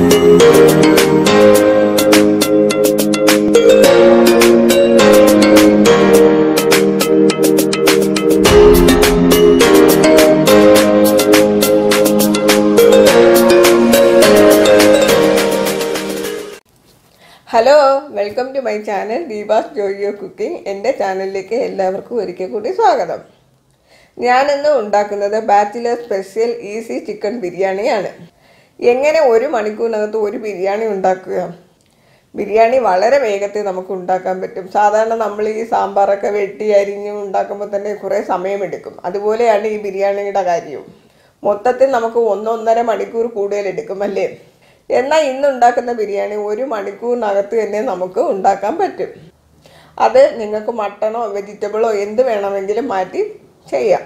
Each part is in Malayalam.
hello welcome to my channel Deepa's joy of cooking എൻ്റെ ചാനലിലേക്ക് എല്ലാവർക്കും ഒരിക്കൽ കൂടി സ്വാഗതം ഞാനിന്ന് ഉണ്ടാക്കുന്നത് ബാച്ചിലർ സ്പെഷ്യൽ ഈസി ചിക്കൻ ബിരിയാണിയാണ് എങ്ങനെ ഒരു മണിക്കൂറിനകത്ത് ഒരു ബിരിയാണി ഉണ്ടാക്കുക ബിരിയാണി വളരെ വേഗത്തിൽ നമുക്ക് ഉണ്ടാക്കാൻ പറ്റും സാധാരണ നമ്മൾ ഈ സാമ്പാറൊക്കെ വെട്ടി അരിഞ്ഞ് ഉണ്ടാക്കുമ്പോൾ തന്നെ കുറേ സമയമെടുക്കും അതുപോലെയാണ് ഈ ബിരിയാണിയുടെ കാര്യവും മൊത്തത്തിൽ നമുക്ക് ഒന്നൊന്നര മണിക്കൂർ കൂടുതൽ എടുക്കും അല്ലേ എന്നാൽ ഇന്ന് ഉണ്ടാക്കുന്ന ബിരിയാണി ഒരു മണിക്കൂറിനകത്ത് തന്നെ നമുക്ക് ഉണ്ടാക്കാൻ പറ്റും അത് നിങ്ങൾക്ക് മട്ടണോ വെജിറ്റബിളോ എന്ത് വേണമെങ്കിലും മാറ്റി ചെയ്യാം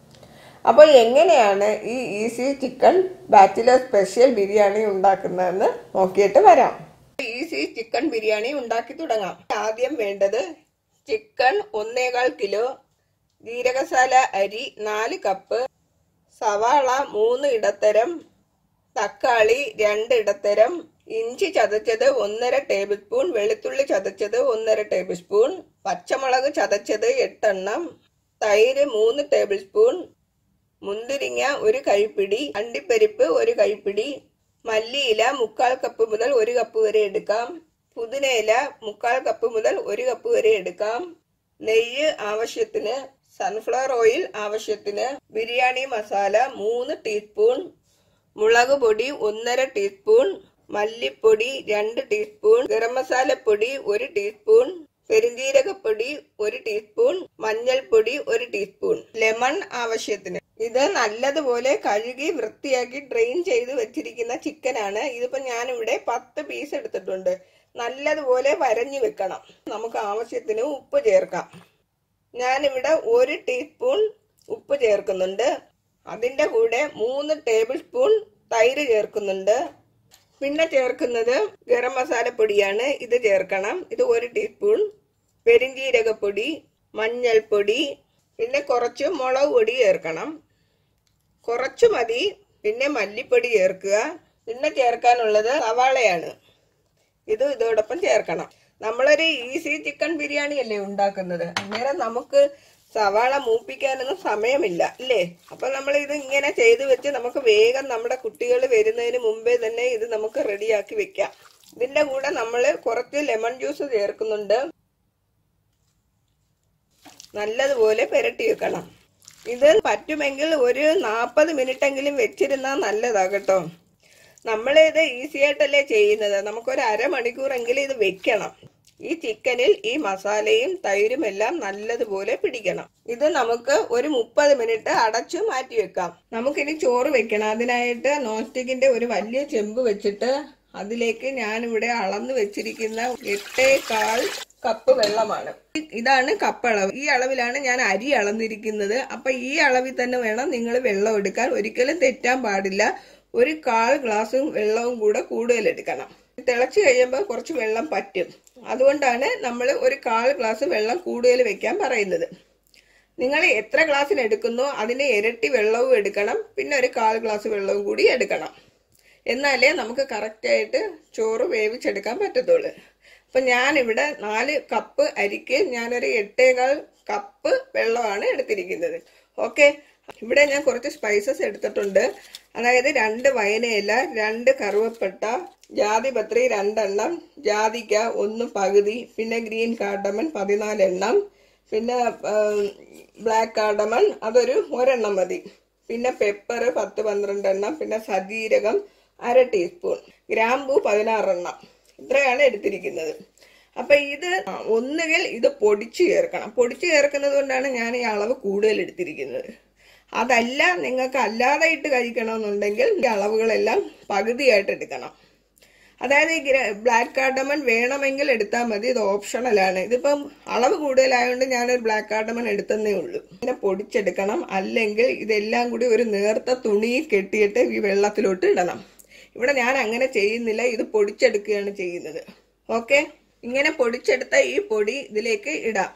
അപ്പോൾ എങ്ങനെയാണ് ഈ easy chicken bachelor special biryani ഉണ്ടാക്കുന്നതെന്ന് നോക്കിയിട്ട് വരാം ഈസി ചിക്കൻ ബിരിയാണി ഉണ്ടാക്കി തുടങ്ങാം ആദ്യം വേണ്ടത് ചിക്കൻ ഒന്നേകാൽ കിലോ ജീരകശാല അരി നാല് കപ്പ് സവാള മൂന്ന് ഇടത്തരം തക്കാളി രണ്ട് ഇടത്തരം ഇഞ്ചി ചതച്ചത് ഒന്നര ടേബിൾ സ്പൂൺ വെളുത്തുള്ളി ചതച്ചത് ഒന്നര ടേബിൾ സ്പൂൺ പച്ചമുളക് ചതച്ചത് എട്ടെണ്ണം തൈര് മൂന്ന് ടേബിൾ സ്പൂൺ മുന്തിരിങ്ങ ഒരു കൈപ്പിടി അണ്ടിപ്പരിപ്പ് ഒരു കൈപ്പിടി മല്ലിയില മുക്കാൽ കപ്പ് മുതൽ ഒരു കപ്പ് വരെ എടുക്കാം പുതിനയില മുക്കാൽ കപ്പ് മുതൽ ഒരു കപ്പ് വരെ എടുക്കാം നെയ്യ് ആവശ്യത്തിന് സൺഫ്ലവർ ഓയിൽ ആവശ്യത്തിന് ബിരിയാണി മസാല മൂന്ന് ടീസ്പൂൺ മുളക് പൊടി ഒന്നര ടീസ്പൂൺ മല്ലിപ്പൊടി രണ്ട് ടീസ്പൂൺ ഗരം മസാലപ്പൊടി ഒരു ടീസ്പൂൺ പെരുംജീരകപ്പൊടി ഒരു ടീസ്പൂൺ മഞ്ഞൾപ്പൊടി ഒരു ടീസ്പൂൺ ലെമൺ ആവശ്യത്തിന് ഇത് നല്ലതുപോലെ കഴുകി വൃത്തിയാക്കി ഡ്രെയിൻ ചെയ്ത് വെച്ചിരിക്കുന്ന ചിക്കനാണ് ഇതിപ്പോ ഞാനിവിടെ പത്ത് പീസ് എടുത്തിട്ടുണ്ട് നല്ലതുപോലെ വരഞ്ഞു വെക്കണം നമുക്ക് ആവശ്യത്തിന് ഉപ്പ് ചേർക്കാം ഞാനിവിടെ ഒരു ടീസ്പൂൺ ഉപ്പ് ചേർക്കുന്നുണ്ട് അതിൻ്റെ കൂടെ മൂന്ന് ടേബിൾ സ്പൂൺ തൈര് ചേർക്കുന്നുണ്ട് പിന്നെ ചേർക്കുന്നത് ഗരം മസാലപ്പൊടിയാണ് ഇത് ചേർക്കണം ഇത് ഒരു ടീസ്പൂൺ പെരിഞ്ജീരകപ്പൊടി മഞ്ഞൾപ്പൊടി പിന്നെ കുറച്ച് മുളക് പൊടി ചേർക്കണം കുറച്ച് മതി പിന്നെ മല്ലിപ്പൊടി ചേർക്കുക പിന്നെ ചേർക്കാനുള്ളത് സവാളയാണ് ഇത് ഇതോടൊപ്പം ചേർക്കണം നമ്മളൊരു ഈസി ചിക്കൻ ബിരിയാണി അല്ലേ ഉണ്ടാക്കുന്നത് അന്നേരം നമുക്ക് സവാള മൂപ്പിക്കാനൊന്നും സമയമില്ല അല്ലേ അപ്പൊ നമ്മൾ ഇത് ഇങ്ങനെ ചെയ്തു വെച്ച് നമുക്ക് വേഗം നമ്മുടെ കുട്ടികൾ വരുന്നതിന് മുമ്പേ തന്നെ ഇത് നമുക്ക് റെഡിയാക്കി വെക്കാം ഇതിന്റെ കൂടെ നമ്മൾ കുറച്ച് ലെമൺ ജ്യൂസ് ചേർക്കുന്നുണ്ട് നല്ലതുപോലെ പുരട്ടി വെക്കണം ഇത് പറ്റുമെങ്കിൽ ഒരു നാൽപ്പത് മിനിറ്റ് എങ്കിലും വെച്ചിരുന്നാൽ നല്ലതാ കേട്ടോ നമ്മളിത് ഈസി ആയിട്ടല്ലേ ചെയ്യുന്നത് നമുക്കൊരു അരമണിക്കൂറെങ്കിലും ഇത് വെക്കണം ഈ ചിക്കനിൽ ഈ മസാലയും തൈരും എല്ലാം നല്ലതുപോലെ പിടിക്കണം ഇത് നമുക്ക് ഒരു മുപ്പത് മിനിറ്റ് അടച്ചു മാറ്റി വെക്കാം നമുക്കിനി ചോറ് വെക്കണം അതിനായിട്ട് നോൺ സ്റ്റിക്കിന്റെ ഒരു വലിയ ചെമ്പ് വെച്ചിട്ട് അതിലേക്ക് ഞാനിവിടെ അളന്ന് വെച്ചിരിക്കുന്ന എട്ടേകാൽ കപ്പ് വെള്ളമാണ് ഇതാണ് കപ്പ് അളവ് ഈ അളവിലാണ് ഞാൻ അരി അളന്നിരിക്കുന്നത് അപ്പൊ ഈ അളവിൽ തന്നെ വേണം നിങ്ങൾ വെള്ളം എടുക്കാൻ ഒരിക്കലും തെറ്റാൻ പാടില്ല ഒരു കാൽ ഗ്ലാസും വെള്ളവും കൂടെ കൂടുതൽ എടുക്കണം തിളച്ച് കഴിയുമ്പോൾ കുറച്ച് വെള്ളം പറ്റും അതുകൊണ്ടാണ് നമ്മൾ ഒരു കാൽ ഗ്ലാസ് വെള്ളം കൂടുതൽ വെക്കാൻ പറയുന്നത് നിങ്ങൾ എത്ര ഗ്ലാസ്സിന് എടുക്കുന്നോ അതിന്റെ ഇരട്ടി വെള്ളവും എടുക്കണം പിന്നെ ഒരു കാൽ ഗ്ലാസ് വെള്ളവും കൂടി എടുക്കണം എന്നാലേ നമുക്ക് കറക്റ്റായിട്ട് ചോറ് വേവിച്ചെടുക്കാൻ പറ്റത്തുള്ളൂ അപ്പം ഞാനിവിടെ നാല് കപ്പ് അരിക്ക് ഞാനൊരു എട്ടേകാൽ കപ്പ് വെള്ളമാണ് എടുത്തിരിക്കുന്നത് ഓക്കെ ഇവിടെ ഞാൻ കുറച്ച് സ്പൈസസ് എടുത്തിട്ടുണ്ട് അതായത് രണ്ട് വയനയില രണ്ട് കറുവപ്പട്ട ജാതിപത്രി രണ്ടെണ്ണം ജാതിക്ക ഒന്ന് പകുതി പിന്നെ ഗ്രീൻ കാർഡമൻ പതിനാലെണ്ണം പിന്നെ ബ്ലാക്ക് കാർഡമൺ അതൊരു ഒരെണ്ണം മതി പിന്നെ പെപ്പർ പത്ത് പന്ത്രണ്ട് എണ്ണം പിന്നെ സജീരകം അര ടീസ്പൂൺ ഗ്രാമ്പൂ പതിനാറെണ്ണം ഇത്രയാണ് എടുത്തിരിക്കുന്നത് അപ്പൊ ഇത് ഒന്നുകിൽ ഇത് പൊടിച്ചു ചേർക്കണം പൊടിച്ചു ചേർക്കുന്നത് കൊണ്ടാണ് ഞാൻ ഈ അളവ് കൂടുതൽ എടുത്തിരിക്കുന്നത് അതല്ല നിങ്ങൾക്ക് അല്ലാതെ ഇട്ട് കഴിക്കണമെന്നുണ്ടെങ്കിൽ ഈ അളവുകളെല്ലാം പകുതിയായിട്ട് എടുക്കണം അതായത് ഈ ബ്ലാക്ക് കാർഡമൺ വേണമെങ്കിൽ എടുത്താൽ മതി ഇത് ഓപ്ഷണലാണ് ഇതിപ്പം അളവ് കൂടുതലായതുകൊണ്ട് ഞാനൊരു ബ്ലാക്ക് കാർഡമൺ എടുത്തന്നേ ഉള്ളൂ ഇങ്ങനെ പൊടിച്ചെടുക്കണം അല്ലെങ്കിൽ ഇതെല്ലാം കൂടി ഒരു നേർത്ത തുണിയിൽ കെട്ടിയിട്ട് ഈ വെള്ളത്തിലോട്ട് ഇടണം ഇവിടെ ഞാൻ അങ്ങനെ ചെയ്യുന്നില്ല ഇത് പൊടിച്ചെടുക്കുകയാണ് ചെയ്യുന്നത് ഓക്കെ ഇങ്ങനെ പൊടിച്ചെടുത്ത ഈ പൊടി ഇതിലേക്ക് ഇടാം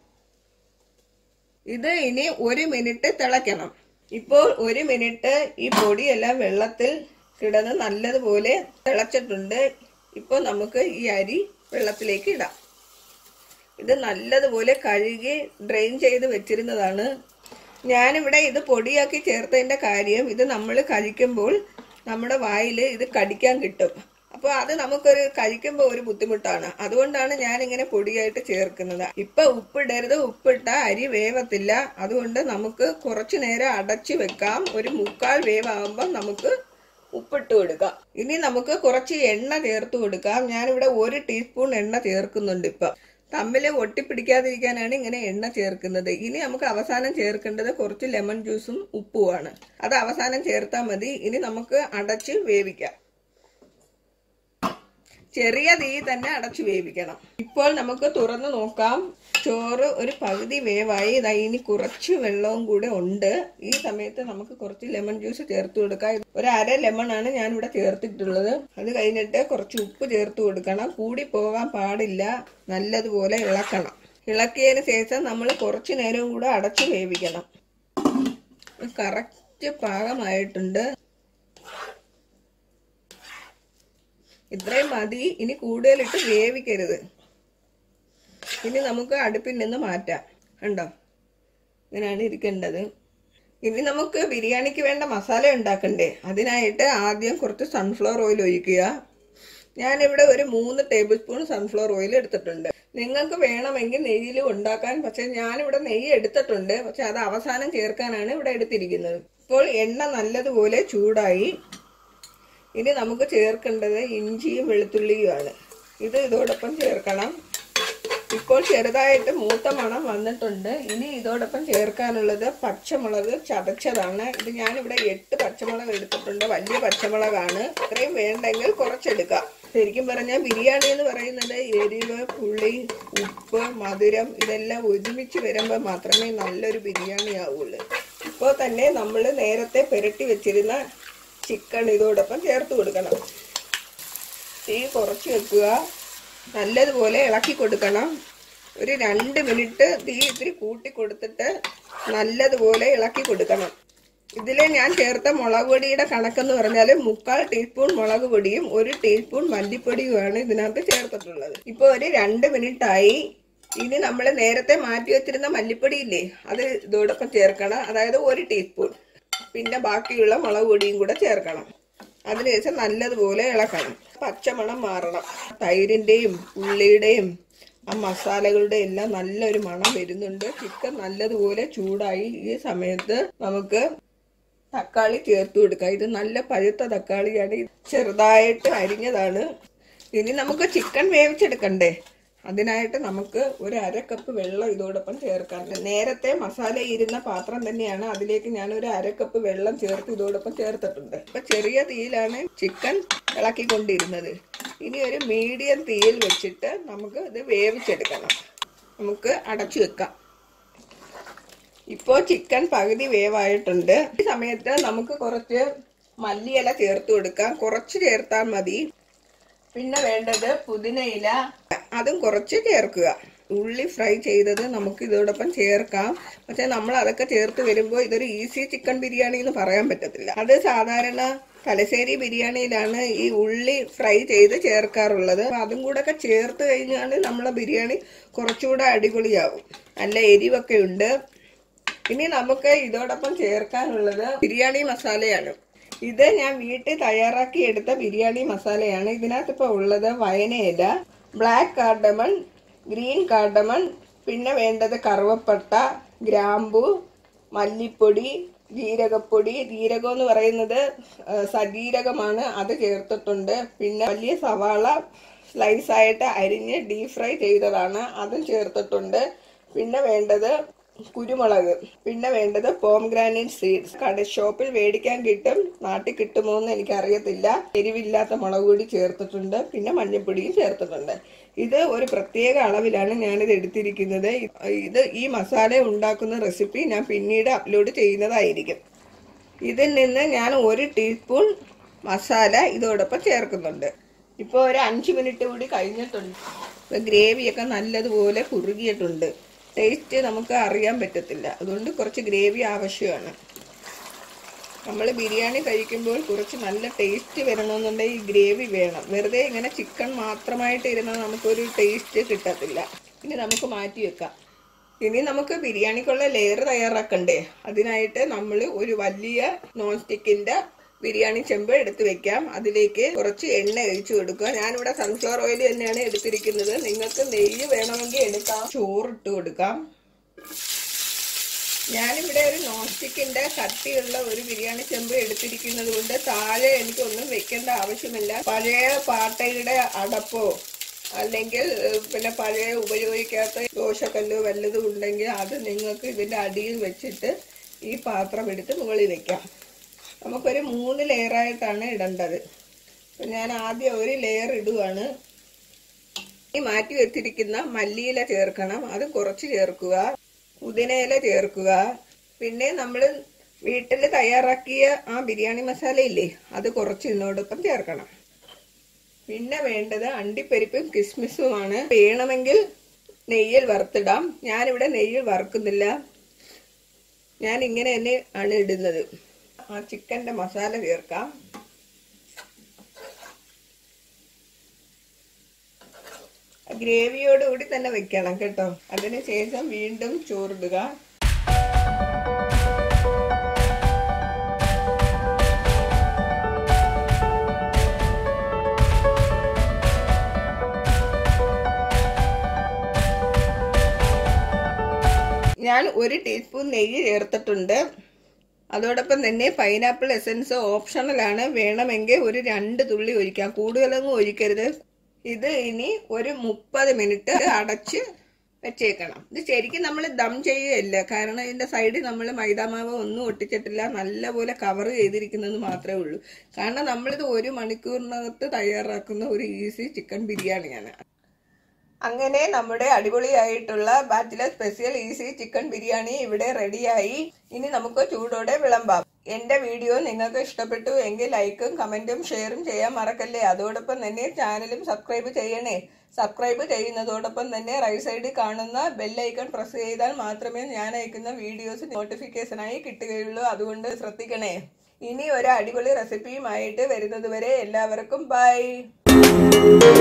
ഇത് ഇനി ഒരു മിനിറ്റ് തിളയ്ക്കണം ഇപ്പോൾ ഒരു മിനിറ്റ് ഈ പൊടിയെല്ലാം വെള്ളത്തിൽ കിടന്ന് നല്ലതുപോലെ തിളച്ചിട്ടുണ്ട് ഇപ്പോൾ നമുക്ക് ഈ അരി വെള്ളത്തിലേക്ക് ഇടാം ഇത് നല്ലതുപോലെ കഴുകി ഡ്രെയിൻ ചെയ്ത് വെച്ചിരുന്നതാണ് ഞാനിവിടെ ഇത് പൊടിയാക്കി ചേർത്തതിൻ്റെ കാര്യം ഇത് നമ്മൾ കഴിക്കുമ്പോൾ നമ്മുടെ വായിൽ ഇത് കടിക്കാൻ കിട്ടും അപ്പോൾ അത് നമുക്കൊരു കഴിക്കുമ്പോൾ ഒരു ബുദ്ധിമുട്ടാണ് അതുകൊണ്ടാണ് ഞാൻ ഇങ്ങനെ പൊടിയായിട്ട് ചേർക്കുന്നത് ഇപ്പൊ ഉപ്പിടരുത് ഉപ്പിട്ട അരി വേവത്തില്ല അതുകൊണ്ട് നമുക്ക് കുറച്ചു നേരം അടച്ചു വെക്കാം ഒരു മുക്കാൽ വേവാകുമ്പോൾ നമുക്ക് ഉപ്പിട്ട് കൊടുക്കാം ഇനി നമുക്ക് കുറച്ച് എണ്ണ ചേർത്ത് കൊടുക്കാം ഞാനിവിടെ ഒരു ടീസ്പൂൺ എണ്ണ ചേർക്കുന്നുണ്ട് ഇപ്പം തമ്മിൽ ഒട്ടിപ്പിടിക്കാതിരിക്കാനാണ് ഇങ്ങനെ എണ്ണ ചേർക്കുന്നത് ഇനി നമുക്ക് അവസാനം ചേർക്കേണ്ടത് കുറച്ച് ലെമൺ ജ്യൂസും ഉപ്പുമാണ് അത് അവസാനം ചേർത്താൽ മതി ഇനി നമുക്ക് അടച്ച് വേവിക്കാം ചെറിയ തീ തന്നെ അടച്ചു വേവിക്കണം ഇപ്പോൾ നമുക്ക് തുറന്നു നോക്കാം ചോറ് ഒരു പകുതി വേവായി ഇതാ ഇനി കുറച്ച് വെള്ളവും കൂടെ ഉണ്ട് ഈ സമയത്ത് നമുക്ക് കുറച്ച് ലെമൺ ജ്യൂസ് ചേർത്ത് കൊടുക്കാം ഒരു അര ലെമൺ ആണ് ഞാൻ ഇവിടെ ചേർത്തിട്ടുള്ളത് അത് കഴിഞ്ഞിട്ട് കുറച്ച് ഉപ്പ് ചേർത്ത് കൊടുക്കണം കൂടി പോകാൻ പാടില്ല നല്ലതുപോലെ ഇളക്കണം ഇളക്കിയതിന് ശേഷം നമ്മൾ കുറച്ച് നേരവും കൂടെ അടച്ചു വേവിക്കണം കറക്റ്റ് പാകമായിട്ടുണ്ട് ഇത്രയും മതി ഇനി കൂടുതലിട്ട് വേവിക്കരുത് ഇനി നമുക്ക് അടുപ്പിൽ നിന്ന് മാറ്റാം കണ്ടോ ഇങ്ങനെയാണ് ഇരിക്കേണ്ടത് ഇനി നമുക്ക് ബിരിയാണിക്ക് വേണ്ട മസാല ഉണ്ടാക്കണ്ടേ അതിനായിട്ട് ആദ്യം കുറച്ച് സൺഫ്ലവർ ഓയിൽ ഒഴിക്കുക ഞാനിവിടെ ഒരു മൂന്ന് ടേബിൾ സ്പൂൺ സൺഫ്ലവർ ഓയിൽ എടുത്തിട്ടുണ്ട് നിങ്ങൾക്ക് വേണമെങ്കിൽ നെയ്യിൽ ഉണ്ടാക്കാൻ പക്ഷെ ഞാനിവിടെ നെയ്യ് എടുത്തിട്ടുണ്ട് പക്ഷെ അത് അവസാനം ചേർക്കാനാണ് ഇവിടെ എടുത്തിരിക്കുന്നത് ഇപ്പോൾ എണ്ണ നല്ലതുപോലെ ചൂടായി ഇനി നമുക്ക് ചേർക്കേണ്ടത് ഇഞ്ചിയും വെളുത്തുള്ളിയുമാണ് ഇത് ഇതോടൊപ്പം ചേർക്കണം ഇപ്പോൾ ചെറുതായിട്ട് മൂത്ത മണം വന്നിട്ടുണ്ട് ഇനി ഇതോടൊപ്പം ചേർക്കാനുള്ളത് പച്ചമുളക് ചതച്ചതാണ് ഇത് ഞാനിവിടെ എട്ട് പച്ചമുളക് എടുത്തിട്ടുണ്ട് വലിയ പച്ചമുളകാണ് ഇത്രയും വേണ്ടെങ്കിൽ കുറച്ചെടുക്കാം ശരിക്കും പറഞ്ഞാൽ ബിരിയാണി എന്ന് പറയുന്നത് എരിവ് പുളി ഉപ്പ് മധുരം ഇതെല്ലാം ഒരുമിച്ച് വരുമ്പോൾ മാത്രമേ നല്ലൊരു ബിരിയാണി ആവുള്ളൂ ഇപ്പോൾ തന്നെ നമ്മൾ നേരത്തെ പുരട്ടി വെച്ചിരുന്ന ചിക്കൻ ഇതോടൊപ്പം ചേർത്ത് കൊടുക്കണം തീ കുറച്ച് വെക്കുക നല്ലതുപോലെ ഇളക്കി കൊടുക്കണം ഒരു രണ്ട് മിനിറ്റ് തീ ഇത്തിരി കൂട്ടി കൊടുത്തിട്ട് നല്ലതുപോലെ ഇളക്കി കൊടുക്കണം ഇതിൽ ഞാൻ ചേർത്ത മുളക് പൊടിയുടെ കണക്കെന്ന് പറഞ്ഞാൽ മുക്കാൽ ടീസ്പൂൺ മുളക് പൊടിയും ഒരു ടീസ്പൂൺ മല്ലിപ്പൊടിയുമാണ് ഇതിനകത്ത് ചേർത്തിട്ടുള്ളത് ഇപ്പോൾ ഒരു രണ്ട് മിനിറ്റ് ആയി ഇനി നമ്മൾ നേരത്തെ മാറ്റി വെച്ചിരുന്ന മല്ലിപ്പൊടി ഇല്ലേ അത് ഇതോടൊപ്പം ചേർക്കണം അതായത് ഒരു ടീസ്പൂൺ പിന്നെ ബാക്കിയുള്ള മുളക് പൊടിയും കൂടെ ചേർക്കണം അതിനുശേഷം നല്ലതുപോലെ ഇളക്കണം പച്ചമണം മാറണം തൈരിൻ്റെയും ഉള്ളിയുടെയും ആ മസാലകളുടെ എല്ലാം നല്ലൊരു മണം വരുന്നുണ്ട് ചിക്കൻ നല്ലതുപോലെ ചൂടായി ഈ സമയത്ത് നമുക്ക് തക്കാളി ചേർത്ത് കൊടുക്കാം ഇത് നല്ല പഴുത്ത തക്കാളിയാണ് ചെറുതായിട്ട് അരിഞ്ഞതാണ് ഇനി നമുക്ക് ചിക്കൻ വേവിച്ചെടുക്കണ്ടേ അതിനായിട്ട് നമുക്ക് ഒരു അര കപ്പ് വെള്ളം ഇതോടൊപ്പം ചേർക്കാം നേരത്തെ മസാല ഇരുന്ന പാത്രം തന്നെയാണ് അതിലേക്ക് ഞാൻ ഒരു അര കപ്പ് വെള്ളം ചേർത്ത് ഇതോടൊപ്പം ചേർത്തിട്ടുണ്ട് ഇപ്പൊ ചെറിയ തീയിലാണ് ചിക്കൻ ഇളക്കിക്കൊണ്ടിരുന്നത് ഇനി ഒരു മീഡിയം തീയിൽ വെച്ചിട്ട് നമുക്ക് ഇത് വേവിച്ചെടുക്കണം നമുക്ക് അടച്ചു വെക്കാം ഇപ്പോൾ ചിക്കൻ പകുതി വേവായിട്ടുണ്ട് ഈ സമയത്ത് നമുക്ക് കുറച്ച് മല്ലിയില ചേർത്ത് കൊടുക്കാം കുറച്ച് ചേർത്താൽ മതി പിന്നെ വേണ്ടത് പുതിനയില അതും കുറച്ച് ചേർക്കുക ഉള്ളി ഫ്രൈ ചെയ്തത് നമുക്ക് ഇതോടൊപ്പം ചേർക്കാം പക്ഷെ നമ്മൾ അതൊക്കെ ചേർത്ത് വരുമ്പോൾ ഇതൊരു ഈസി ചിക്കൻ ബിരിയാണി എന്ന് പറയാൻ പറ്റത്തില്ല അത് സാധാരണ തലശ്ശേരി ബിരിയാണിയിലാണ് ഈ ഉള്ളി ഫ്രൈ ചെയ്ത് ചേർക്കാറുള്ളത് അപ്പൊ അതും കൂടെ ഒക്കെ ചേർത്ത് കഴിഞ്ഞാൽ നമ്മളെ ബിരിയാണി കുറച്ചുകൂടെ അടിപൊളിയാവും നല്ല എരിവൊക്കെ ഉണ്ട് ഇനി നമുക്ക് ഇതോടൊപ്പം ചേർക്കാനുള്ളത് ബിരിയാണി മസാലയാണ് ഇത് ഞാൻ വീട്ടിൽ തയ്യാറാക്കി എടുത്ത ബിരിയാണി മസാലയാണ് ഇതിനകത്ത് ഇപ്പോൾ ഉള്ളത് വയനയില ബ്ലാക്ക് കാർഡമൺ ഗ്രീൻ കാർഡമൺ പിന്നെ വേണ്ടത് കറുവപ്പട്ട ഗ്രാമ്പു മല്ലിപ്പൊടി ജീരകപ്പൊടി ജീരകം എന്ന് പറയുന്നത് ആ, സജീരകമാണ് അത് ചേർത്തിട്ടുണ്ട് പിന്നെ വലിയ സവാള സ്ലൈസ് ആയിട്ട് അരിഞ്ഞ് ഡീപ് ഫ്രൈ ചെയ്തതാണ് അതും ചേർത്തിട്ടുണ്ട് പിന്നെ വേണ്ടത് കുരുമുളക് പിന്നെ വേണ്ടത് പോം ഗ്രാനൈറ്റ് സീഡ്സ് കട ഷോപ്പിൽ മേടിക്കാൻ കിട്ടും നാട്ടിൽ കിട്ടുമോ എന്ന് എനിക്കറിയത്തില്ല എരിവില്ലാത്ത മുളക് പൊടി ചേർത്തിട്ടുണ്ട് പിന്നെ മഞ്ഞൾപ്പൊടിയും ചേർത്തിട്ടുണ്ട് ഇത് ഒരു പ്രത്യേക അളവിലാണ് ഞാനിത് എടുത്തിരിക്കുന്നത് ഇത് ഈ മസാല ഉണ്ടാക്കുന്ന റെസിപ്പി ഞാൻ പിന്നീട് അപ്ലോഡ് ചെയ്യുന്നതായിരിക്കും ഇതിൽ നിന്ന് ഞാൻ ഒരു ടീസ്പൂൺ മസാല ഇതോടൊപ്പം ചേർക്കുന്നുണ്ട് ഇപ്പോൾ ഒരു അഞ്ച് മിനിറ്റ് കൂടി കഴിഞ്ഞിട്ടുണ്ട് ഇപ്പോൾ ഗ്രേവിയൊക്കെ നല്ലതുപോലെ കുറുകിയിട്ടുണ്ട് ടേസ്റ്റ് നമുക്ക് അറിയാൻ പറ്റത്തില്ല അതുകൊണ്ട് കുറച്ച് ഗ്രേവി ആവശ്യമാണ് നമ്മൾ ബിരിയാണി കഴിക്കുമ്പോൾ കുറച്ച് നല്ല ടേസ്റ്റ് വരണമെന്നുണ്ടെങ്കിൽ ഈ ഗ്രേവി വേണം വെറുതെ ഇങ്ങനെ ചിക്കൻ മാത്രമായിട്ട് ഇരുന്നാൽ നമുക്കൊരു ടേസ്റ്റ് കിട്ടത്തില്ല ഇനി നമുക്ക് മാറ്റി വെക്കാം ഇനി നമുക്ക് ബിരിയാണിക്കുള്ള ലെയർ തയ്യാറാക്കണ്ടേ അതിനായിട്ട് നമ്മൾ ഒരു വലിയ നോൺ സ്റ്റിക്കിന്റെ ബിരിയാണി ചെമ്പ് എടുത്ത് വെക്കാം അതിലേക്ക് കുറച്ച് എണ്ണ ഒഴിച്ചു കൊടുക്കുക ഞാനിവിടെ സൺഫ്ലവർ ഓയിൽ തന്നെയാണ് എടുത്തിരിക്കുന്നത് നിങ്ങൾക്ക് നെയ്യ് വേണമെങ്കിൽ എടുക്കാം ചോറിട്ട് കൊടുക്കാം ഞാനിവിടെ ഒരു നോൺ സ്റ്റിക്കിന്റെ കട്ടിയുള്ള ഒരു ബിരിയാണി ചെമ്പ് എടുത്തിരിക്കുന്നത് കൊണ്ട് താഴെ എനിക്കൊന്നും വെക്കേണ്ട ആവശ്യമില്ല പഴയ പാട്ടയുടെ അടപ്പോ അല്ലെങ്കിൽ ഏഹ്, പിന്നെ പഴയ ഉപയോഗിക്കാത്ത ദോശക്കല്ല് വല്ലതും ഉണ്ടെങ്കിൽ അത് നിങ്ങൾക്ക് ഇതിന്റെ അടിയിൽ വെച്ചിട്ട് ഈ പാത്രം എടുത്ത് മുകളിൽ വെക്കാം നമുക്കൊരു മൂന്ന് ലെയറായിട്ടാണ് ഇടേണ്ടത് അപ്പം ഞാൻ ആദ്യം ഒരു ലെയർ ഇടുവാണ് ഈ മാറ്റി വെച്ചിരിക്കുന്ന മല്ലിയില ചേർക്കണം അത് കുറച്ച് ചേർക്കുക പുതിനയില ചേർക്കുക പിന്നെ നമ്മൾ വീട്ടിൽ തയ്യാറാക്കിയ ആ ബിരിയാണി മസാല ഇല്ലേ അത് കുറച്ച് ഇതിനോടൊപ്പം ചേർക്കണം പിന്നെ വേണ്ടത് അണ്ടിപ്പരിപ്പും കിസ്മിസുമാണ് വേണമെങ്കിൽ നെയ്യിൽ വറുത്തിടാം ഞാനിവിടെ നെയ്യിൽ വറുക്കുന്നില്ല ഞാൻ ഇങ്ങനെ തന്നെ ആണ് ഇടുന്നത് ആ ചിക്കൻ്റെ മസാല ചേർക്കാം ഗ്രേവിയോട് കൂടി തന്നെ വെക്കണം കേട്ടോ അതിനുശേഷം വീണ്ടും ചോറിടുക ഞാൻ ഒരു ടീസ്പൂൺ നെയ്യ് ചേർത്തിട്ടുണ്ട് അതോടൊപ്പം തന്നെ പൈനാപ്പിൾ എസൻസ് ഓപ്ഷണലാണ് വേണമെങ്കിൽ ഒരു രണ്ട് തുള്ളി ഒഴിക്കാം കൂടുതലൊന്നും ഒഴിക്കരുത് ഇത് ഇനി ഒരു മുപ്പത് മിനിറ്റ് അടച്ച് വെച്ചേക്കണം ഇത് ശരിക്കും നമ്മൾ ദം ചെയ്യുകയല്ല കാരണം ഇതിന്റെ സൈഡിൽ നമ്മൾ മൈദാമാവ് ഒന്നും ഒട്ടിച്ചിട്ടില്ല നല്ലപോലെ കവർ ചെയ്തിരിക്കുന്നത് മാത്രമേ ഉള്ളൂ കാരണം നമ്മളിത് ഒരു മണിക്കൂറിനകത്ത് തയ്യാറാക്കുന്ന ഒരു ഈസി ചിക്കൻ ബിരിയാണിയാണ് അങ്ങനെ നമ്മുടെ അടിപൊളിയായിട്ടുള്ള bachelor special easy chicken biryani ഇവിടെ റെഡിയായി ഇനി നമുക്ക് ചൂടോടെ വിളമ്പാം എന്റെ വീഡിയോ നിങ്ങൾക്ക് ഇഷ്ടപ്പെട്ടു എങ്കിൽ ലൈക്കും കമന്റും ഷെയറും ചെയ്യാൻ മറക്കല്ലേ അതോടൊപ്പം തന്നെ ചാനലും സബ്സ്ക്രൈബ് ചെയ്യണേ സബ്സ്ക്രൈബ് ചെയ്യുന്നതോടൊപ്പം തന്നെ റൈറ്റ് സൈഡിൽ കാണുന്ന ബെല്ലൈക്കൺ പ്രസ് ചെയ്താൽ മാത്രമേ ഞാൻ അയക്കുന്ന വീഡിയോസ് നോട്ടിഫിക്കേഷനായി കിട്ടുകയുള്ളൂ അതുകൊണ്ട് ശ്രദ്ധിക്കണേ ഇനി ഒരു അടിപൊളി റെസിപ്പിയുമായിട്ട് വരുന്നത് വരെ എല്ലാവർക്കും ബൈ